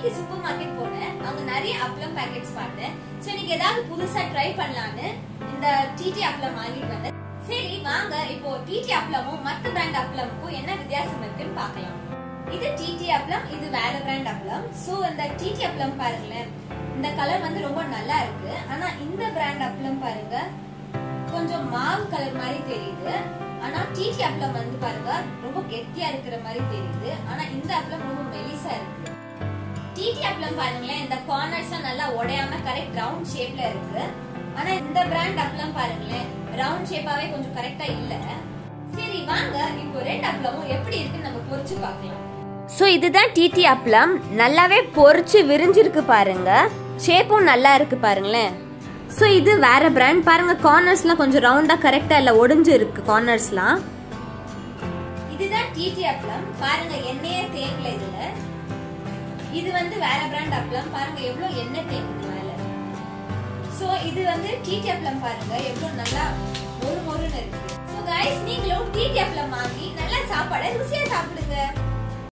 இன்னைக்கு super market போனேன் அங்க நிறைய அப்பளம் பாக்கெட்ஸ் பார்த்தேன் சோ இன்னைக்கு ஏதாவது புதுசா ட்ரை பண்ணலான்னு இந்த டிடி அப்பளம் வாங்கிட்டு வந்தேன் சரி வாங்க இப்போ டிடி அப்பளமும் மத்த பிராண்ட் அப்பளமுக்கும் என்ன வித்தியாசம் இருக்குன்னு பார்க்கலாம் இது டிடி அப்பளம் இது வேற பிராண்ட் அப்பளம் சோ இந்த டிடி அப்பளம் பாருங்களேன் இந்த கலர் வந்து ரொம்ப நல்லா இருக்கு ஆனா இந்த பிராண்ட் அப்பளம் பாருங்க கொஞ்சம் மாவு கலர் மாதிரி தெரியுது ஆனா டிடி அப்பளம் வந்து பாருங்க ரொம்ப கெட்டியா இருக்கிற மாதிரி தெரியுது ஆனா இந்த அப்பளம் ரொம்ப மெலிசா இருக்கு டிடி அப்பளம் பாருங்களேன் இந்த கார்னர்ஸ் நல்லா உடையாம கரெக்ட் ரவுண்ட் ஷேப்ல இருக்கு ஆனா இந்த பிராண்ட் அப்பளம் பாருங்களேன் ரவுண்ட் ஷேப்பாவே கொஞ்சம் கரெக்டா இல்ல சரி வாங்க இப்போ ரெண்டு அப்பளமும் எப்படி இருக்குன்னு நம்ம பொரிச்சு பார்க்கலாம் ஸோ இதுதான் டிடி அப்பளம் நல்லாவே பொரிச்சு விரிஞ்சிருக்கு பாருங்க ஷேப்பும் நல்லா இருக்கு பாருங்களேன் ஸோ இது வேற பிராண்ட் பாருங்க கார்னர்ஸ்லாம் கொஞ்சம் ரவுண்டா கரெக்டா இல்ல ஒடிஞ்சு இருக்கு கார்னர்ஸ்லாம் இதுதான் டிடி அப்பளம் பாருங்க எண்ணெயே தேங்கல இதுல இது வந்து வேற பிராண்ட் அப்பளம் பாருங்க எவ்வளவு எண்ணெய் தேங்குது மேல சோ இது வந்து டிடி அப்பளம் பாருங்க எவ்வளவு நல்லா மொறு மொறுன்னு இருக்கு சோ गाइस நீங்களும் டிடி அப்பளம் வாங்கி நல்லா சாப்பாடை ருசியா சாப்பிடுங்க